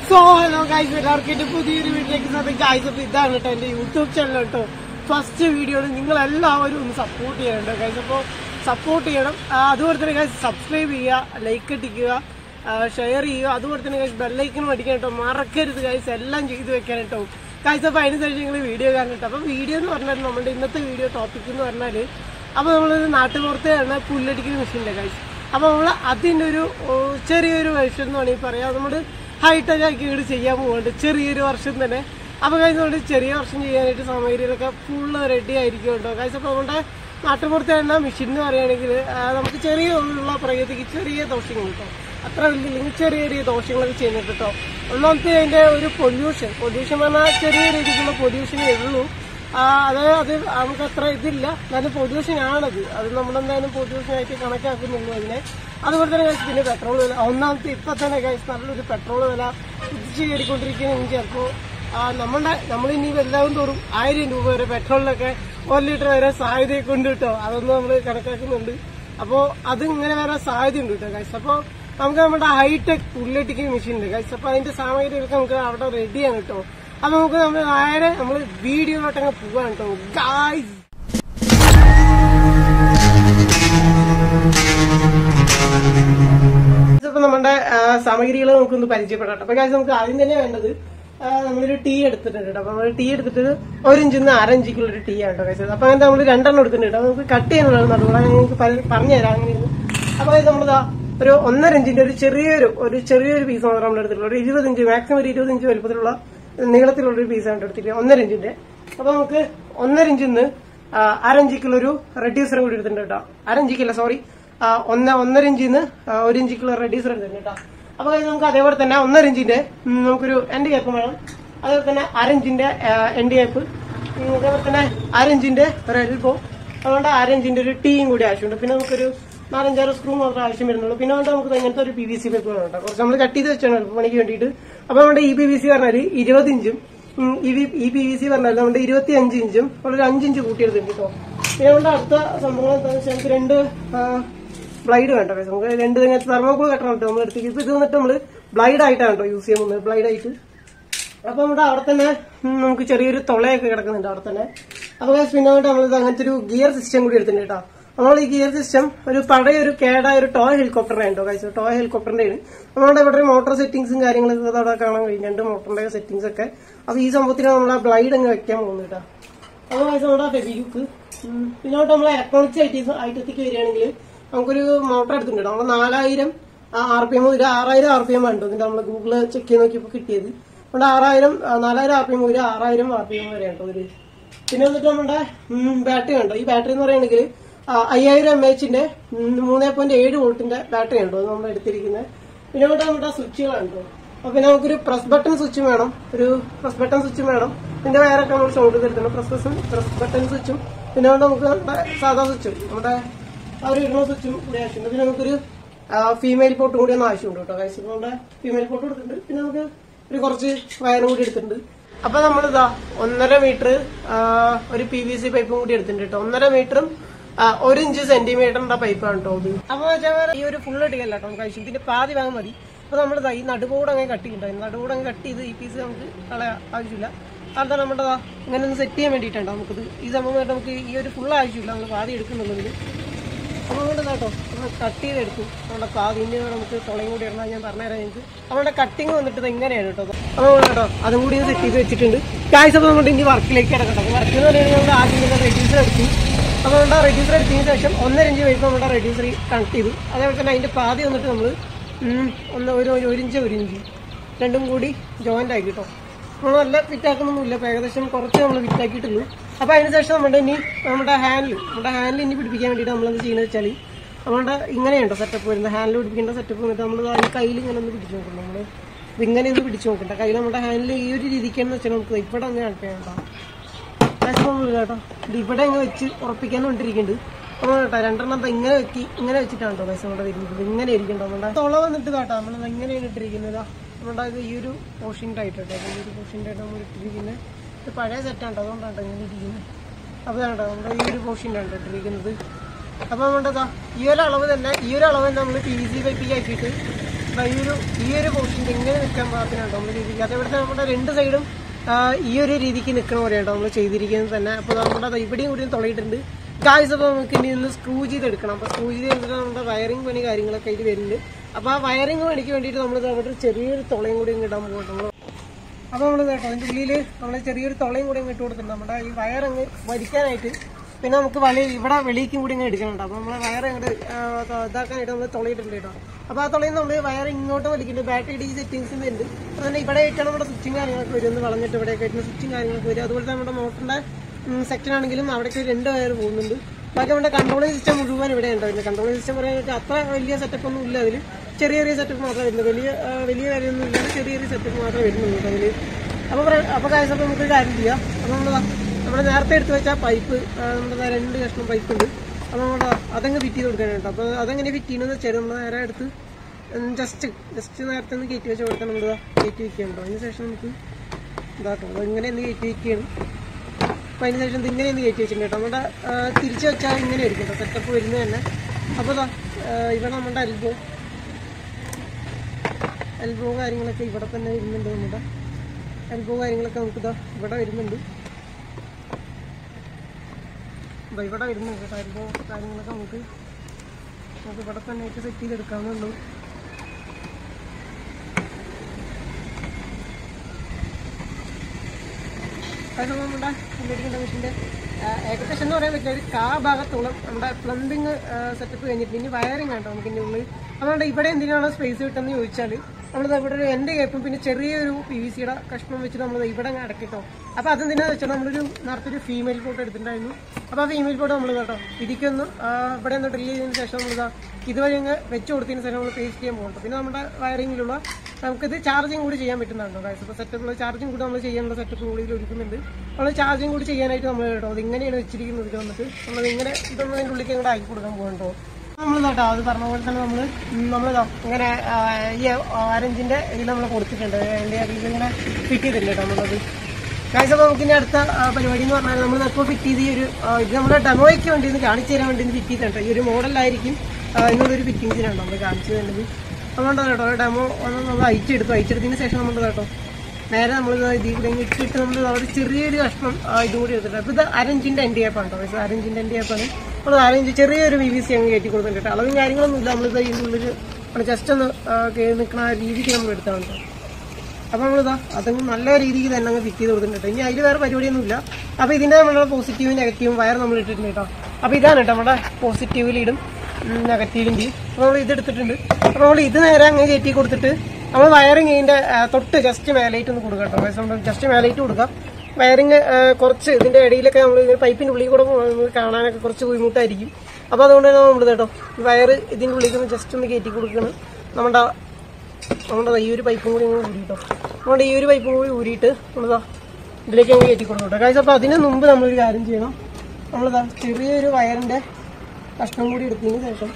So hello guys എല്ലാവർക്കും എന്റെ പുതിയൊരു വീട്ടിലേക്ക് സമയം ഗൈസ് അപ്പൊ ഇതാണ് കേട്ടോ എന്റെ യൂട്യൂബ് ചാനൽ കേട്ടോ ഫസ്റ്റ് വീഡിയോയിൽ നിങ്ങൾ എല്ലാവരും ഒന്ന് സപ്പോർട്ട് ചെയ്യണം കേട്ടോ ഗൈസ് അപ്പോൾ സപ്പോർട്ട് ചെയ്യണം ആ, അതുപോലെ തന്നെ ഗൈസ് സബ്സ്ക്രൈബ് ചെയ്യുക ലൈക്ക് അടിക്കുക ഷെയർ ചെയ്യുക അതുപോലെ തന്നെ ഗൈസ് ബെല്ലൈക്കൺ അടിക്കാൻ കേട്ടോ മറക്കരുത് ഗൈസ് എല്ലാം ചെയ്തു വെക്കാൻ കേട്ടോ ഗൈസ് അപ്പോൾ അതിനുശേഷം നിങ്ങൾ വീഡിയോ കാണാൻ കേട്ടോ അപ്പോൾ വീഡിയോ എന്ന് പറഞ്ഞാൽ നമ്മുടെ ഇന്നത്തെ വീഡിയോ ടോപ്പിക് എന്ന് പറഞ്ഞാൽ അപ്പോൾ നമ്മളൊരു നാട്ടുപുറത്താണ് പുല്ലടിക്കുന്ന മെഷീൻ്റെ ഗൈസ് അപ്പോൾ നമ്മൾ അതിൻ്റെ ഒരു ഓ, ചെറിയൊരു വേർഷൻ എന്ന് വേണമെങ്കിൽ പറയാം നമ്മൾ ഹൈടെക് ആക്കി ഇവിടെ ചെയ്യാൻ പോകുന്നുണ്ട് ചെറിയൊരു വർഷം തന്നെ അപ്പോൾ കാര്യം നമ്മൾ ചെറിയ വർഷം ചെയ്യാനായിട്ട് സാമഗ്രികളൊക്കെ ഫുള്ള് റെഡി ആയിരിക്കും കേട്ടോ കാര്യം അപ്പോൾ നമ്മുടെ നാട്ടുപുറത്തെ എണ്ണ മെഷീൻ എന്ന് പറയുകയാണെങ്കിൽ ആ, നമുക്ക് ചെറിയ ഉള്ള പ്രകൃതിക്ക് ചെറിയ ദോഷങ്ങൾ കേട്ടോ അത്ര വലിയ ചെറിയ ചെറിയ ദോഷങ്ങളൊക്കെ ചെയ്യുന്നുണ്ട് കേട്ടോ ഒന്നാമത്തെ അതിന്റെ ഒരു പൊല്യൂഷൻ പൊല്യൂഷൻ പറഞ്ഞാൽ ചെറിയ രീതിക്കുള്ള പൊല്യൂഷനേ ഉള്ളൂ ആ, അത് അത് നമുക്ക് അത്ര ഇതില്ല എന്നാലും പൊല്യൂഷൻ ആണത് അത് നമ്മളെന്തായാലും പൊല്യൂഷൻ ആയിട്ട് കണക്കാക്കുന്നുള്ളൂ അതിനെ അതുപോലെ തന്നെ guys പിന്നെ പെട്രോൾ വില ഒന്നാമത്തെ ഇപ്പൊ തന്നെ guys നല്ലൊരു പെട്രോൾ വില കുതിച്ച് കയറിക്കൊണ്ടിരിക്കുകയാണെങ്കിൽ ചിലപ്പോ ആ, നമ്മുടെ നമ്മളിനി വലുതാവും തോറും ആയിരം രൂപ വരെ പെട്രോളിലൊക്കെ ഒരു ലിറ്റർ വരെ സാധ്യതയൊക്കെ ഉണ്ട് കേട്ടോ അതൊന്നും നമ്മൾ കണക്കാക്കുന്നുണ്ട് അപ്പോൾ അത് ഇങ്ങനെ വരാൻ സാധ്യതയുണ്ട് കേട്ടോ ഗൈസ് അപ്പോൾ നമുക്ക് നമ്മുടെ ഹൈടെക് പുല്ലറ്റിക്കൽ മെഷീൻ ഉണ്ട് ഗൈസ് അപ്പോൾ അതിന്റെ സാമഗ്രികളൊക്കെ നമുക്ക് അവിടെ റെഡിയാണ് കേട്ടോ അപ്പൊ നമുക്ക് നമ്മൾ നേരെ നമ്മൾ വീഡിയോയിലോട്ടങ്ങ് പോവാൻ കേട്ടോ ഗായ്സ് ഇപ്പൊ നമ്മുടെ സാമഗ്രികൾ നമുക്കൊന്ന് പരിചയപ്പെടാം അപ്പൊ കാര്യം നമുക്ക് ആദ്യം തന്നെ വേണ്ടത് ആ, നമ്മളൊരു ടീ എടുത്തിട്ടുണ്ട് കേട്ടോ അപ്പൊ നമ്മൾ ടീ എടുത്തിട്ട് ഒരു ഇഞ്ചിൽ നിന്ന് അര ഇഞ്ചിക്കുള്ള ഒരു ടീ ആണ് കേട്ടോ കഴിച്ചത് അപ്പൊ അങ്ങനത്തെ നമ്മൾ രണ്ടെണ്ണം എടുക്കുന്നുണ്ട് കേട്ടോ നമുക്ക് കട്ട് ചെയ്യാനുള്ള നടുവിടെ നിങ്ങൾക്ക് പറഞ്ഞുതരാം അങ്ങനെ ഇരുന്ന്. അപ്പൊ ഇത് നമ്മളിതാ ഒരു ഒന്നര ഇഞ്ചിന്റെ ഒരു ചെറിയൊരു ഒരു ചെറിയൊരു പീസ് മാത്രം നമ്മൾ എടുത്തിട്ടുള്ളൂ ഒരു ഇരുപത് ഇഞ്ച് മാക്സിമം ഒരു ഇരുപത് ഇഞ്ച് വലുപ്പത്തിലുള്ള നീളത്തിലുള്ള ഒരു പീസാണ് എടുത്തിട്ട് ഒന്നര ഇഞ്ചിന്റെ അപ്പൊ നമുക്ക് ഒന്നര ഇഞ്ചിൽ നിന്ന് ആ, അര ഇഞ്ചിക്കുള്ള ഒരു റെഡ്യൂസറും കൂടി എടുത്തിട്ടുണ്ട് കേട്ടോ അര ഇഞ്ചിക്കല്ല സോറി ഒന്ന് ഒന്നര ഇഞ്ചിൽ നിന്ന് ആ, ഒരു ഇഞ്ചിക്കുള്ള റെഡ്യൂസർ എടുത്തിട്ടുണ്ട് കേട്ടോ അപ്പൊ guys നമുക്ക് അതേപോലെ തന്നെ ഒന്നര ഇഞ്ചിന്റെ ഉം, നമുക്കൊരു എൻഡ് ക്യാപ്പ് വേണം അതേപോലെ തന്നെ അര ഇഞ്ചിന്റെ എൻഡ് ക്യാപ്പ് അതേപോലെ തന്നെ അര ഇഞ്ചിന്റെ ഒരു എൽബോ അതുകൊണ്ട് അര ഇഞ്ചിന്റെ ഒരു ടീയും കൂടി ആവശ്യമുണ്ട് പിന്നെ നമുക്കൊരു നാലഞ്ചാറ് സ്ക്രൂ മാത്രമേ ആവശ്യം വരുന്നുള്ളൂ പിന്നെ അതുകൊണ്ട് നമുക്ക് ഇങ്ങനത്തെ ഒരു പി വി സി പൈപ്പ് വേണം കേട്ടോ കുറച്ച് നമ്മൾ കട്ട് ചെയ്ത് വെച്ചാണ് പണിക്ക് വേണ്ടിയിട്ട് അപ്പൊ നമ്മുടെ ഈ പി വി സി പറഞ്ഞാൽ ഇരുപത് ഇഞ്ചും ഉം, ഈ വി- ഈ പി വി സി പറഞ്ഞാൽ നമ്മുടെ ഇരുപത്തി അഞ്ച് ഇഞ്ചും ഒരു അഞ്ച് ഇഞ്ച് കൂട്ടിയെടുത്തിട്ടുണ്ട് കേട്ടോ പിന്നെ നമ്മുടെ അടുത്ത സംഭവങ്ങൾ എന്താണെന്ന് വെച്ചാൽ നമുക്ക് രണ്ട് ബ്ലൈഡ് വേണ്ട guys. നമുക്ക് രണ്ട് കഴിഞ്ഞാൽ തെർമോക്കോൾ കെട്ടണം കേട്ടോ നമ്മൾ എടുത്തേക്ക് ഇപ്പൊ ഇത് വന്നിട്ട് നമ്മള് ബ്ലൈഡ് ആയിട്ടാണ് കേട്ടോ യൂസ് ചെയ്യാൻ പോകുന്നത് ബ്ലൈഡ് ആയിട്ട് അപ്പൊ നമ്മുടെ അവിടെ തന്നെ ഉം, നമുക്ക് ചെറിയൊരു തുളയൊക്കെ കിടക്കുന്നുണ്ട് അവിടെ തന്നെ അപ്പൊ guys പിന്നെ വന്നിട്ട് നമ്മൾ അങ്ങനത്തെ ഒരു ഗിയർ സിസ്റ്റം കൂടി എടുത്തിട്ടുണ്ട് കേട്ടോ നമ്മൾ ഈ ഗിയർ സിസ്റ്റം ഒരു പഴയ ഒരു കേടായ ഒരു ടോയ് ഹെലികോപ്റ്ററിനെ ഉണ്ടോ കഴിച്ചു ടോയ് ഹെലികോപ്റ്ററിന്റെ ആണ് നമ്മുടെ ഇവിടെ മോട്ടോർ സെറ്റിംഗ്സും കാര്യങ്ങളൊക്കെ അവിടെ കാണാൻ കഴിയും രണ്ട് മോട്ടറിന്റെ സെറ്റിംഗ്സ് ഒക്കെ അപ്പൊ ഈ സംഭവത്തിലാണ് നമ്മൾ ആ ബ്ലൈഡ് അങ്ങ് വെക്കാൻ പോകുന്നത് കേട്ടോ അപ്പൊ guys നമ്മുടെ ഫെബിക്യൂക്ക് പിന്നെ തൊട്ട് നമ്മൾ ഇലക്ട്രോണിക്സ് ഐറ്റീസ് ഐറ്റത്തേക്ക് വരികയാണെങ്കിൽ നമുക്കൊരു മോട്ടർ എടുത്തിട്ടുണ്ട് നമ്മൾ നാലായിരം ആർ പി എം ഒരു ആറായിരം ആർ പി എം ഉണ്ട് ഇതിന്റെ നമ്മൾ ഗൂഗിള് ചെക്ക് ചെയ്ത് നോക്കിയപ്പോൾ കിട്ടിയത് നമ്മുടെ ആറായിരം ആ, നാലായിരം ആർ പി എം ഒരു ആറായിരം ആർ പി എം വരെ ഉണ്ടോ ഒരു പിന്നെ വന്നിട്ട് നമ്മുടെ ബാറ്ററി ഉണ്ടോ ഈ ബാറ്ററി എന്ന് പറയുകയാണെങ്കിൽ അയ്യായിരം എം എച്ചിന്റെ മൂന്ന് പോയിന്റ് ഏഴ് വോൾട്ടിന്റെ ബാറ്ററി ഉണ്ടോ നമ്മൾ എടുത്തിരിക്കുന്നത് പിന്നെ ഇവിടെ നമ്മുടെ സ്വിച്ചുകളുണ്ടോ അപ്പൊ പിന്നെ നമുക്കൊരു പ്രസ് ബട്ടൺ സ്വിച്ചും വേണം ഒരു പ്രസ് ബട്ടൺ സ്വിച്ചും വേണം ഇതിന്റെ വയറൊക്കെ നമ്മൾ ഷോൾഡ് ചെയ്തെടുക്കണം പ്രസ് പ്രസ് ബട്ടൺ സ്വിച്ചും പിന്നെ കൊണ്ട് നമുക്ക് നമ്മുടെ സാധാ സ്വിച്ചും നമ്മുടെ ആ ഒരു ഇടുന്ന സ്വിച്ചും കൂടി ആവശ്യമുണ്ട് പിന്നെ നമുക്കൊരു ഫീമെയിൽ പോട്ടും കൂടി ഒന്ന് ആവശ്യമുണ്ട് കേട്ടോ കൈസ് കൊണ്ട് ഫീമെയിൽ പോട്ട് എടുത്തിട്ടുണ്ട് പിന്നെ നമുക്ക് ഒരു കുറച്ച് വയറും കൂടി എടുത്തിട്ടുണ്ട് അപ്പൊ നമ്മളിതാ ഒന്നര മീറ്റർ ഒരു പി വി സി പൈപ്പും കൂടി എടുത്തിട്ടുണ്ട് കേട്ടോ ഒന്നര മീറ്ററും ആ, ഒരു ഇഞ്ച് സെന്റിമീറ്ററിന്റെ പൈപ്പാണ് കേട്ടോ ഇത് അപ്പൊ വെച്ചാൽ ഈ ഒരു ഫുൾ ഇടുകയല്ല കേട്ടോ നമുക്ക് ആവശ്യം ഇതിന്റെ പാതി വാങ്ങാൻ മതി അപ്പൊ നമ്മൾ ഈ നടുകൂടെ അങ്ങനെ കട്ട് ചെയ്യണ്ടായി നടുകൂടെ അങ്ങ് കട്ട് ചെയ്ത് ഈ പീസ് നമുക്ക് കളയാൻ ആവശ്യമില്ല അതാണ് നമ്മുടെ ദാ ഇങ്ങനെ ഒന്ന് സെറ്റ് ചെയ്യാൻ വേണ്ടിയിട്ടാണ് നമുക്കിത് ഈ സംഭവം ആയിട്ട് നമുക്ക് ഈ ഒരു ഫുൾ ആവശ്യമില്ല നമ്മൾ പാതി എടുക്കുന്നുള്ളതിൽ അപ്പോൾ അതുകൊണ്ട് കേട്ടോ നമ്മൾ കട്ട് ചെയ്തെടുക്കും നമ്മുടെ പാതി ഇനി നമുക്ക് തുളയും കൂടി ഇടണം ഞാൻ പറഞ്ഞുതരാം നിങ്ങൾക്ക് നമ്മുടെ കട്ടിങ് വന്നിട്ട് ഇത് ഇങ്ങനെയാണ് കേട്ടോ അപ്പോൾ കേട്ടോ അതും കൂടി സെറ്റ് ചെയ്ത് വെച്ചിട്ടുണ്ട് കാഴ്ച അപ്പോൾ നമ്മുടെ ഇനി വർക്കിലേക്ക് കിടക്കട്ടെ വർക്ക് എന്ന് പറയുന്നത് നമ്മൾ ആദ്യം തന്നെ റെഡ്യൂസർ എടുത്തു അപ്പോൾ നമ്മുടെ റെഡ്യൂസർ എടുത്തതിന് ശേഷം ഒന്നര ഇഞ്ച് വരുമ്പോൾ നമ്മുടെ റെഡ്യൂസർ കണക്ട് ചെയ്തു അതേപോലെ തന്നെ അതിന്റെ പാതി വന്നിട്ട് നമ്മൾ ഒന്ന് ഒരു ഒരു ഇഞ്ച് ഒരു ഇഞ്ച് രണ്ടും കൂടി ജോയിന്റ് ആക്കി കേട്ടോ നമ്മൾ നല്ല ഫിറ്റ് ആക്കുന്നൊന്നുമില്ല ഇപ്പൊ ഏകദേശം കുറച്ച് നമ്മൾ ഫിറ്റ് ആക്കിയിട്ടുള്ളൂ അപ്പൊ അതിന് ശേഷം നമ്മുടെ ഇനി നമ്മുടെ ഹാൻഡിൽ നമ്മുടെ ഹാൻഡിൽ ഇനി പിടിപ്പിക്കാൻ വേണ്ടിയിട്ട് നമ്മൾ എന്ത് ചെയ്യുന്നത് വെച്ചാൽ നമ്മുടെ ഇങ്ങനെയുണ്ടോ സെറ്റപ്പ് വരുന്നത് ഹാൻഡിൽ പിടിപ്പിക്കേണ്ട സെറ്റപ്പ് വന്നിട്ട് നമ്മൾ ഈ കയ്യിൽ ഇങ്ങനെ ഒന്ന് പിടിച്ചു നോക്കണം നമ്മൾ ഇങ്ങനെ ഒന്ന് പിടിച്ചു നോക്കണ്ട കയ്യിൽ നമ്മുടെ ഹാൻഡിൽ ഈ ഒരു രീതിക്കാന്ന് വെച്ചാൽ നമുക്ക് ഇവിടെ ഒന്ന് കാണിക്കാം കേട്ടോ കേട്ടോ ഇത് ഇവിടെ അങ്ങ് വെച്ച് ഉറപ്പിക്കാൻ കൊണ്ടിരിക്കുന്നുണ്ട് അപ്പോൾ കേട്ടോ രണ്ടെണ്ണം ദാ ഇങ്ങനെ വെക്കി ഇങ്ങനെ വെച്ചിട്ടാണ് കേട്ടോ പൈസ നമ്മുടെ വരുന്നത് ഇങ്ങനെ ഇരിക്കണ്ടോ നമ്മുടെ തുള വന്നിട്ട് കേട്ടോ നമ്മൾ ഇങ്ങനെയാണ് ഇട്ടിരിക്കുന്നത് ദാ നമ്മുടെ ഇത് ഈ ഒരു പോർഷൻ്റെ ആയിട്ട് കേട്ടോ ഈ ഒരു പോർഷൻ്റെ ആയിട്ട് നമ്മൾ ഇട്ടിരിക്കുന്നത് ഇത് പഴയ സെറ്റാണ് കേട്ടോ അതുകൊണ്ടാണ് കേട്ടോ ഇങ്ങനെ ഇരിക്കുന്നത് അപ്പോൾ കേട്ടോ നമ്മുടെ ഈ ഒരു പോർഷൻ്റെ ആണ് കേട്ടോ ഇട്ടിരിക്കുന്നത് അപ്പോൾ നമ്മുടെ ദാ ഈ ഒരു അളവ് തന്നെ ഈ ഒരു അളവ് തന്നെ നമ്മൾ പി വി സി പൈപ്പിക്ക് ആക്കിയിട്ട് ദാ ഈ ഒരു ഈ ഒരു പോർഷൻ്റെ ഇങ്ങനെ നിൽക്കാൻ പാകത്തിനുണ്ടോ നമ്മൾ രീതിക്ക് അതേപോലെ നമ്മുടെ രണ്ട് സൈഡും ആ, ഈ ഒരു രീതിക്ക് നിൽക്കണ പോലെയുണ്ടോ നമ്മൾ ചെയ്തിരിക്കുന്നത് തന്നെ അപ്പോൾ നമ്മുടെ ദാ ഇവിടെയും കൂടിയും തുളയിട്ടുണ്ട് ഗായ്സ് അപ്പോൾ നമുക്ക് ഇനി ഒന്ന് സ്ക്രൂ ചെയ്തെടുക്കണം അപ്പോൾ സ്ക്രൂ ചെയ്തെടുത്തിട്ട് നമ്മുടെ വയറിംഗ് പണി കാര്യങ്ങളൊക്കെ ഇതിൽ വരുന്നുണ്ട് അപ്പോൾ ആ വയറിംഗ് പണിക്ക് വേണ്ടിയിട്ട് നമ്മൾ അവിടെ ഒരു ചെറിയൊരു തുളയും കൂടി ഇങ്ങ് ഇടാൻ പോകുന്നുണ്ട് നമ്മൾ അപ്പോൾ നമ്മൾ കേട്ടോ അതിൻ്റെ ഉള്ളിൽ നമ്മൾ ചെറിയൊരു തുളയും കൂടി ഇങ്ങ് ഇട്ട് കൊടുത്തിട്ടുണ്ട് നമ്മുടെ ഈ വയർ അങ്ങ് വലിക്കാനായിട്ട് പിന്നെ നമുക്ക് വളി ഇവിടെ വെളിയിക്കും കൂടി ഇങ്ങനെ എടുക്കുന്നുണ്ട് അപ്പോൾ നമ്മൾ വയർ അങ്ങോട്ട് ഇതാക്കാനായിട്ട് നമ്മൾ തുളയിട്ടുണ്ട് കേട്ടോ അപ്പോൾ ആ തുളയിൽ നമ്മൾ വയർ ഇങ്ങോട്ട് വലിക്കുന്നുണ്ട് ബാറ്ററി ഡി സെറ്റിങ്സിൻ്റെ ഉണ്ട് അപ്പോൾ തന്നെ ഇവിടെ ആയിട്ടാണ് നമ്മുടെ സ്വിച്ചും കാര്യങ്ങളൊക്കെ വരും ഒന്ന് വളഞ്ഞിട്ട് ഇവിടെയൊക്കെ ആയിട്ട് സ്വിച്ചും കാര്യങ്ങളൊക്കെ വരും അതുപോലെ തന്നെ നമ്മുടെ മോട്ടറിൻ്റെ സെക്ഷൻ ആണെങ്കിലും അവിടേക്ക് രണ്ട് വയർ പോകുന്നുണ്ട് ബാക്കി നമ്മുടെ കൺട്രോളിംഗ് സിസ്റ്റം മുഴുവൻ ഇവിടെ ഉണ്ട് പിന്നെ കൺട്രോളിംഗ് സിസ്റ്റം പറയാനായിട്ട് അത്ര വലിയ സെറ്റപ്പ് ഒന്നും ഇല്ല അതിൽ ചെറിയ ചെറിയ സെറ്റപ്പ് മാത്രമേ വരുന്നു വലിയ ആ, വലിയ കാര്യമൊന്നും ഇല്ലാതെ ചെറിയ ചെറിയ സെറ്റപ്പ് മാത്രമേ വരുന്നുള്ളൂ അതിൽ അപ്പോൾ അപ്പോൾ കാര്യം അപ്പോൾ നമുക്ക് കാര്യം ചെയ്യാം അപ്പോൾ നമ്മൾ നമ്മുടെ നേരത്തെ എടുത്ത് വെച്ച പൈപ്പ് നമ്മുടെ രണ്ട് കഷ്ണം പൈപ്പ് ഉണ്ട് അപ്പോൾ നമ്മൾ അതങ്ങ് ഫിറ്റ് ചെയ്ത് കൊടുക്കാനായിട്ട് അപ്പോൾ അതെങ്ങനെ ഫിറ്റ് ചെയ്യണമെന്ന് വെച്ചാൽ നമ്മൾ നേരെ എടുത്ത് ജസ്റ്റ് ജസ്റ്റ് നേരത്തെ ഒന്ന് കയറ്റി വെച്ച് കൊടുത്താൽ നമ്മൾ കയറ്റി വെക്കുകയുണ്ടോ അതിന് ശേഷം നമുക്ക് ഇതാട്ടോ അപ്പോൾ ഇങ്ങനെ ഒന്ന് കയറ്റി വെക്കുകയാണ് അപ്പോൾ അതിന് ശേഷം ഇത് ഇങ്ങനെ ഒന്ന് കയറ്റി വെച്ചിട്ടുണ്ട് കേട്ടോ നമ്മുടെ ആ, തിരിച്ച് വെച്ചാൽ ഇങ്ങനെ ആയിരിക്കും കേട്ടോ സെറ്റപ്പ് വരുന്നത് തന്നെ അപ്പോൾ ഇതാ ആ, ഇവിടെ നമ്മുടെ എൽബോ എൽബോ കാര്യങ്ങളൊക്കെ ഇവിടെ തന്നെ വരുന്നുണ്ട് നമ്മുടെ എൽബോ കാര്യങ്ങളൊക്കെ നമുക്കിതാ ഇവിടെ വരുന്നുണ്ട് ഇതാ ഇവിടെ വരുന്നുണ്ട് കേട്ടോ എൽബോ കാര്യങ്ങളൊക്കെ നമുക്ക് നമുക്ക് ഇവിടെ തന്നെ ആയിട്ട് സെറ്റ് ചെയ്തെടുക്കാവുന്നുള്ളൂ അത് നമ്മുടെ ഇലക്ട്രിക്കൽ മെഷീൻ്റെ ഏകദേശം എന്ന് പറയാൻ പറ്റില്ല ഒരു കാ ഭാഗത്തോളം നമ്മുടെ പ്ലംബിങ് സെറ്റപ്പ് കഴിഞ്ഞിട്ട് ഇനി വയറിംഗ് ആട്ടോ നമുക്ക് ഇതിൻ്റെ ഉള്ളിൽ അതുകൊണ്ട് ഇവിടെ എന്തിനാണ് സ്പേസ് കിട്ടുന്നത് ചോദിച്ചാൽ നമ്മളിത് ഇവിടെ ഒരു എൻ്റെ കേപ്പും പിന്നെ ചെറിയൊരു പി വി സിയുടെ കഷ്ണം വെച്ചിട്ട് നമ്മൾ ഇവിടെ അങ്ങ് അടക്കിട്ടോ അപ്പോൾ അതെന്തിനാന്ന് വെച്ചാൽ നമ്മളൊരു നേരത്തെ ഒരു ഫീമെയിൽ ഫോട്ടോ എടുത്തിട്ടുണ്ടായിരുന്നു അപ്പോൾ ആ ഫീമെയിൽ ഫോട്ടോ നമ്മൾ കേട്ടോ ഇതിക്കൊന്ന് ആ, ഇവിടെ ഒന്ന് ഡ്രിൽ ചെയ്തതിന് ശേഷം നമ്മളിതാ ഇതുവഴി അങ്ങ് വെച്ച് കൊടുത്തതിന് ശേഷം നമ്മൾ പേസ്റ്റ് ചെയ്യാൻ പോകുന്നുണ്ട് പിന്നെ നമ്മുടെ വയറിങ്ങിലുള്ള നമുക്കിത് ചാർജിങ് കൂടി ചെയ്യാൻ പറ്റുന്നുണ്ടോ ഗൈസ് ഇപ്പോൾ സെറ്റപ്പുള്ള ചാർജിങ് കൂടി നമ്മൾ ചെയ്യാനുള്ള സെറ്റപ്പ് കൂടി ഇതിൽ ഒരുക്കുന്നുണ്ട് നമ്മൾ ചാർജിങ് കൂടി ചെയ്യാനായിട്ട് നമ്മൾ കേട്ടോ അത് ഇങ്ങനെയാണ് വെച്ചിരിക്കുന്നത് ഇത് വന്നിട്ട് നമ്മൾ ഇങ്ങനെ ഇതൊന്നും അതിൻ്റെ ഉള്ളിലേക്ക് അങ്ങോട്ട് ആക്കി കൊടുക്കാൻ പോകുന്നുണ്ടോ നമ്മൾ കേട്ടോ അത് പറഞ്ഞ പോലെ തന്നെ നമ്മൾ നമ്മൾ ഇങ്ങനെ ആ, ഈ ആരഞ്ചിൻ്റെ ഇതിൽ നമ്മൾ കൊടുത്തിട്ടുണ്ട് അതിൻ്റെ അതിൽ ഇങ്ങനെ ഫിറ്റ് ചെയ്തിട്ടുണ്ട് കേട്ടോ നമ്മളത് ഗൈസ് അപ്പോൾ നമുക്ക് ഇനി അടുത്ത ആ, പരിപാടി എന്ന് പറഞ്ഞാൽ നമ്മൾ ഇപ്പോൾ ഫിറ്റ് ചെയ്ത് ഈ ഒരു ആ, ഇത് നമ്മുടെ ഡെമോയ്ക്ക് വേണ്ടി ഒന്ന് കാണിച്ചു തരാൻ വേണ്ടി ഫിറ്റ് ചെയ്തിട്ടുണ്ട് ഈ ഒരു മോഡലായിരിക്കും എന്നുള്ളൊരു ഫിറ്റിങ്സിനാണ് നമ്മൾ കാണിച്ചു തരുന്നത് അതുകൊണ്ട് കേട്ടോ ഡെമോ ഒന്ന് നമ്മൾ അയച്ചെടുത്തു അയച്ചെടുത്തതിന് ശേഷം നമ്മൾ കേട്ടോ നേരെ നമ്മൾ ഇതിൽ കൂടെ ഇങ്ങ് ഇട്ടിട്ട് നമ്മൾ അവിടെ ചെറിയൊരു കഷ്ണം ആ, ഇതും കൂടി എടുത്തിട്ടുണ്ട് അപ്പോൾ ഇത് അരഞ്ചിൻ്റെ എൻ്റെ ആപ്പാണ് കേട്ടോ പക്ഷേ അരഞ്ചിൻ്റെ എൻ്റെ ആപ്പാണ് നമ്മൾ അരഞ്ച് ചെറിയൊരു വി വി സി അങ്ങ് കയറ്റി കൊടുക്കുന്നുണ്ട് കേട്ടോ അളവും കാര്യങ്ങളൊന്നും ഇല്ല നമ്മളിത് ഇതിൻ്റെ ഉള്ളിൽ ജസ്റ്റ് ഒന്ന് കയറി നിൽക്കുന്ന ആ രീതിക്ക് നമ്മൾ എടുത്താണ് കേട്ടോ അപ്പോൾ നമ്മളിതാ അതങ്ങ് നല്ല രീതിക്ക് തന്നെ അങ്ങ് ഫിറ്റ് ചെയ്ത് കൊടുത്തിട്ടുണ്ട് ഇനി അതിൽ വേറെ പരിപാടിയൊന്നുമില്ല അപ്പോൾ ഇതിൻ്റെ നമ്മുടെ പോസിറ്റീവും നെഗറ്റീവും വയർ നമ്മൾ ഇട്ടിട്ടുണ്ട് കേട്ടോ അപ്പോൾ ഇതാണ് കേട്ടോ നമ്മുടെ പോസിറ്റീവിലിടും നെഗറ്റീവിലും ചെയ്യും അപ്പോൾ നമ്മൾ ഇത് എടുത്തിട്ടുണ്ട് അപ്പോൾ നമ്മൾ ഇത് നേരെ അങ്ങ് കയറ്റി കൊടുത്തിട്ട് നമ്മൾ വയറിങ് ഇതിൻ്റെ ആ, തൊട്ട് ജസ്റ്റ് മേലേറ്റ് ഒന്ന് കൊടുക്കാം കേട്ടോ ജസ്റ്റ് മേലേറ്റ് കൊടുക്കാം വയറിങ് കുറച്ച് ഇതിൻ്റെ ഇടയിലൊക്കെ നമ്മൾ ഇതിൻ്റെ പൈപ്പിൻ്റെ ഉള്ളിൽ കൂടെ പോകുമ്പോൾ കാണാനൊക്കെ കുറച്ച് ബുദ്ധിമുട്ടായിരിക്കും അപ്പോൾ അതുകൊണ്ട് തന്നെ നമ്മൾ കേട്ടോ ഈ വയർ ഇതിൻ്റെ ഉള്ളിലേക്ക് ഒന്ന് ജസ്റ്റ് ഒന്ന് കയറ്റി കൊടുക്കണം നമ്മുടെ നമ്മുടെ ഈ ഒരു പൈപ്പും കൂടി അങ്ങ് ഊരിട്ടോ നമ്മുടെ ഈ ഒരു പൈപ്പും കൂടി ഊരിയിട്ട് നമ്മളിതാ ഇതിലേക്ക് അങ്ങ് കയറ്റി കൊടുക്കട്ടെ കാര്യം അപ്പോൾ അതിന് മുമ്പ് നമ്മളൊരു കാര്യം ചെയ്യണം നമ്മളിതാ ചെറിയൊരു വയറിൻ്റെ കഷ്ണം കൂടി എടുത്തതിന് ശേഷം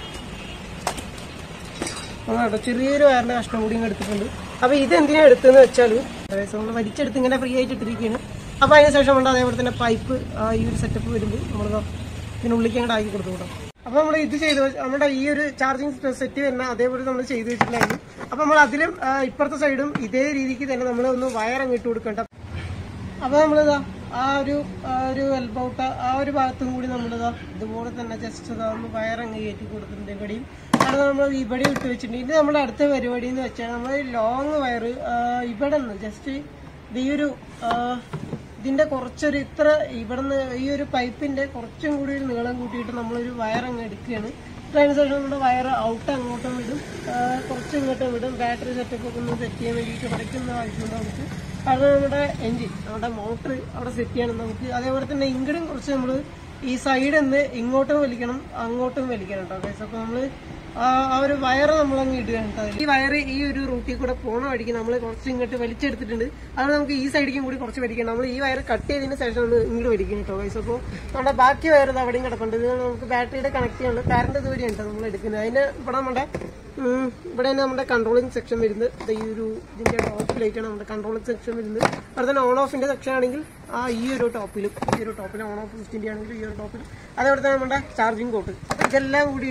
കേട്ടോ ചെറിയൊരു വയറിൻ്റെ കഷ്ണം കൂടി ഇങ്ങ് എടുത്തിട്ടുണ്ട് അപ്പോൾ ഇത് എന്തിനാണ് എടുത്തതെന്ന് വെച്ചാൽ നമ്മൾ വലിച്ചെടുത്ത് ഇങ്ങനെ ഫ്രീ ആയിട്ട് ഇട്ടിരിക്കുകയാണ് അപ്പോൾ അതിന് ശേഷം ഉണ്ട് അതേപോലെ തന്നെ പൈപ്പ് ഈ ഒരു സെറ്റപ്പ് വരുമ്പോൾ നമ്മളിതാ ഇതിനുള്ളിലേക്ക് അങ്ങോട്ട് ആക്കി കൊടുത്തു കൂടാം അപ്പോൾ നമ്മൾ ഇത് ചെയ്ത് വെച്ച് നമ്മുടെ ഈ ഒരു ചാർജിങ് സെറ്റ് വരുന്ന അതേപോലെ നമ്മൾ ചെയ്ത് വെച്ചിട്ടുണ്ടായിരുന്നു അപ്പോൾ നമ്മൾ അതിലും ആ, ഇപ്പുറത്തെ സൈഡും ഇതേ രീതിക്ക് തന്നെ നമ്മൾ ഒന്ന് വയർ അങ്ങ് ഇട്ട് കൊടുക്കേണ്ട അപ്പോൾ നമ്മളിതാ ആ ഒരു ആ ഒരു എൽബൗട്ട ആ ഒരു ഭാഗത്തും കൂടി നമ്മളിതാ ഇതുപോലെ തന്നെ ജസ്റ്റ് ഇതാ ഒന്ന് വയർ അങ്ങ് കയറ്റി കൊടുത്തിട്ടുണ്ട് ഇവിടെയും അവിടെ നമ്മൾ ഇവിടെ ഇട്ട് വെച്ചിട്ടുണ്ട് ഇത് നമ്മുടെ അടുത്ത പരിപാടി എന്ന് വെച്ചാൽ നമ്മൾ ലോങ് വയർ ഇവിടെ നിന്ന് ജസ്റ്റ് ഇത് ഈ ഒരു ആ, ഇതിന്റെ കുറച്ചൊരു ഇത്ര ഇവിടുന്ന് ഈ ഒരു പൈപ്പിന്റെ കുറച്ചും കൂടി ഒരു നീളം കൂട്ടിയിട്ട് നമ്മളൊരു വയർ അങ്ങ് എടുക്കുകയാണ് അതിന് ശേഷം നമ്മുടെ വയർ ഔട്ട് അങ്ങോട്ടും വിടും ആ, കുറച്ച് ഇങ്ങോട്ടും വിടും ബാറ്ററി സെറ്റപ്പ് ഒക്കെ ഒന്ന് സെറ്റ് ചെയ്യാൻ വേണ്ടിയിട്ട് പഠിക്കുന്ന ആവശ്യമുണ്ട് നമുക്ക് അത് നമ്മുടെ എഞ്ചിൻ നമ്മുടെ മോട്ടർ അവിടെ സെറ്റ് ചെയ്യണം നമുക്ക് അതേപോലെ തന്നെ ഇങ്ങടും കുറച്ച് നമ്മൾ ഈ സൈഡിൽ നിന്ന് ഇങ്ങോട്ടും വലിക്കണം അങ്ങോട്ടും വലിക്കണം കേട്ടോ ഗൈസ് അപ്പോൾ നമ്മൾ ആ ആ ഒരു വയറ് നമ്മൾ അങ്ങ് ഇടുകയാണ് കേട്ടോ അതിൽ. ഈ വയറ് ഈ ഒരു റൂട്ടിൽ കൂടെ പോണ വഴിക്ക് നമ്മൾ കുറച്ച് ഇങ്ങോട്ട് വലിച്ചെടുത്തിട്ടുണ്ട് അത് നമുക്ക് ഈ സൈഡിലേക്കും കൂടി കുറച്ച് വലിക്കണം നമ്മൾ ഈ വയർ കട്ട് ചെയ്തതിന് ശേഷം നമ്മൾ ഇങ്ങോട്ട് വലിക്കണം കേട്ടോ ഗൈസ് അപ്പോൾ നമ്മുടെ ബാക്കി വയർ ഇത് അവിടെയും കിടപ്പുണ്ട് ഇത് നമുക്ക് ബാറ്ററിയുടെ കണക്ട് ചെയ്യാനുള്ള കറണ്ട് ദൂരം ഉണ്ട് നമ്മൾ എടുക്കുന്നത് അതിന് ഇവിടെ നമ്മുടെ ഉം, ഇവിടെ തന്നെ നമ്മുടെ കൺട്രോളിംഗ് സെക്ഷൻ വരുന്നത് ദേ ഈ ഒരു ഇതിന്റെ ടോപ്പിലായിട്ടാണ് നമ്മുടെ കൺട്രോളിംഗ് സെക്ഷൻ വരുന്നത് അവിടെ തന്നെ ഓൺ ഓഫിന്റെ സെക്ഷൻ ആണെങ്കിൽ ആ ഈ ഒരു ടോപ്പിലും ഈ ഒരു ടോപ്പിൽ ഓൺ ഓഫ് സിസ്റ്റിന്റെ ആണെങ്കിൽ ഈ ഒരു ടോപ്പിൽ അതേപോലെ തന്നെ നമ്മുടെ ചാർജിങ് കോട്ട് അപ്പൊ ഇതെല്ലാം കൂടിയിട്ട്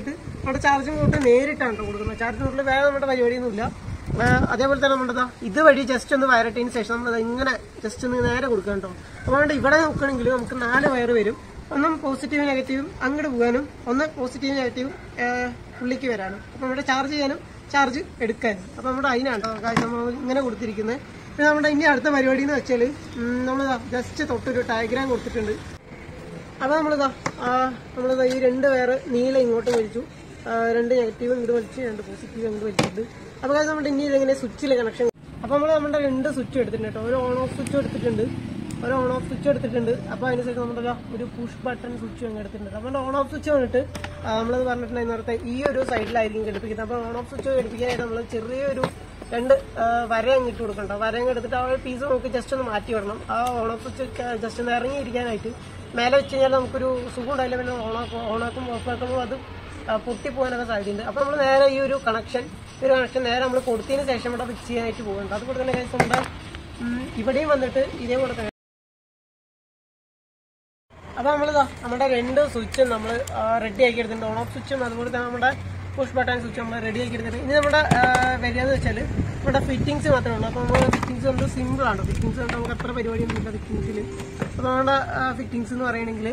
നമ്മുടെ ചാർജിങ് പോട്ട് നേരിട്ടാണ് കേട്ടോ കൊടുക്കുന്നത് ചാർജിങ് പോട്ടിൽ വേറെ നമ്മുടെ പരിപാടിയൊന്നുമില്ല ആ, അതേപോലെ തന്നെ നമ്മുടെ ദാ ഇതുവഴി ജസ്റ്റ് ഒന്ന് വയറിട്ടതിന് ശേഷം നമ്മൾ ഇങ്ങനെ ജസ്റ്റ് ഒന്ന് നേരെ കൊടുക്കാം കേട്ടോ അതുകൊണ്ട് ഇവിടെ നോക്കുകയാണെങ്കിൽ നമുക്ക് നാല് വയർ വരും ഒന്നും പോസിറ്റീവും നെഗറ്റീവും അങ്ങോട്ട് പോകാനും ഒന്ന് പോസിറ്റീവും നെഗറ്റീവും പുള്ളിക്ക് വരാനും അപ്പോൾ ഇവിടെ ചാർജ് ചെയ്യാനും ചാർജ് എടുക്കാനും അപ്പോൾ നമ്മുടെ അതിനാണ് കേട്ടോ കാര്യം നമ്മൾ ഇങ്ങനെ കൊടുത്തിരിക്കുന്നത് പിന്നെ നമ്മുടെ ഇനി അടുത്ത പരിപാടി എന്ന് വെച്ചാൽ നമ്മൾ ജസ്റ്റ് തൊട്ടൊരു ഡയഗ്രാം കൊടുത്തിട്ടുണ്ട് അപ്പൊ നമ്മളിതാ ആ, നമ്മളിതാ ഈ രണ്ട് പേര് നീല ഇങ്ങോട്ട് വലിച്ചു ആ, രണ്ട് നെഗറ്റീവ് ഇങ്ങോട്ട് വലിച്ചു രണ്ട് പോസിറ്റീവ് ഇങ്ങോട്ട് വലിച്ചിട്ടുണ്ട് അപ്പൊ guys നമ്മുടെ ഇനി ഇതെങ്ങനെ സ്വിച്ചിലെ കണക്ഷൻ അപ്പൊ നമ്മൾ നമ്മുടെ രണ്ട് സ്വിച്ച് എടുത്തിട്ടുണ്ട് കേട്ടോ ഒരു ഓൺ ഓഫ് സ്വിച്ച് എടുത്തിട്ടുണ്ട് ഒരു ഓൺ ഓഫ് സ്വിച്ച് എടുത്തിട്ടുണ്ട് അപ്പൊ അതിനുശേഷം നമ്മുടെ ദാ ഒരു പുഷ് ബട്ടൺ സ്വിച്ച് അങ്ങ് എടുത്തിട്ടുണ്ട് നമ്മുടെ ഓൺ ഓഫ് സ്വിച്ച് വന്നിട്ട് ആ, നമ്മളത് പറഞ്ഞിട്ടുണ്ടായിരുന്നു നേരത്തെ ഈ ഒരു സൈഡിലായിരിക്കും ഘടിപ്പിക്കുന്നത് അപ്പൊ ഓൺ ഓഫ് സ്വിച്ച് ഘടിപ്പിക്കാനായിട്ട് നമ്മൾ ചെറിയൊരു രണ്ട് ആ, വര അങ്ങ് ഇട്ട് കൊടുക്കണ്ട വര അങ്ങ് എടുത്തിട്ട് ആ ഒരു പീസ് നമുക്ക് ജസ്റ്റ് ഒന്ന് മാറ്റി വിടണം ആ ഓൺ ഓഫ് സ്വിച്ച് ജസ്റ്റ് ഒന്ന് ഇറങ്ങിയിരിക്കാനായിട്ട് മേലെ വെച്ച് കഴിഞ്ഞാൽ നമുക്കൊരു സുഖം ഉണ്ടായില്ല പിന്നെ ഓണാക്കും ഓണാക്കും ഓഫ് ആക്കുമ്പോൾ അത് ആ, പൊട്ടിപ്പോകാനൊക്കെ സാധ്യതയുണ്ട് അപ്പോൾ നമ്മൾ നേരെ ഈ ഒരു കണക്ഷൻ ഈ ഒരു കണക്ഷൻ നേരെ നമ്മൾ കൊടുത്തതിന് ശേഷം ഇവിടെ ഫിക്സ് ചെയ്യാനായിട്ട് പോകുന്നുണ്ട് അതുപോലെ തന്നെ guys നമ്മുടെ ഉം, ഇവിടെയും വന്നിട്ട് ഇതേപോലെ തന്നെ അപ്പൊ നമ്മളിതാ നമ്മുടെ രണ്ട് സ്വിച്ചും നമ്മൾ റെഡി ആക്കി എടുത്തിട്ടുണ്ട് ഓൺ ഓഫ് സ്വിച്ചും അതുപോലെ തന്നെ നമ്മുടെ പുഷ് ബട്ടൺ സ്വിച്ച് നമ്മൾ റെഡി ആക്കി എടുത്തിട്ടുണ്ട് ഇനി നമ്മുടെ വരികയെന്ന് വെച്ചാൽ നമ്മുടെ ഫിറ്റിംഗ്സ് മാത്രമേ ഉള്ളൂ അപ്പോൾ നമ്മുടെ ഫിറ്റിംഗ്സ് കൊണ്ട് സിമ്പിൾ ആണ് ഫിറ്റിംഗ്സ് കൊണ്ട് നമുക്ക് അത്ര പരിപാടിയൊന്നും ഇല്ല ഫിറ്റിംഗ്സിൽ അപ്പോൾ നമ്മുടെ ഫിറ്റിംഗ്സ് എന്ന് പറയുകയാണെങ്കിൽ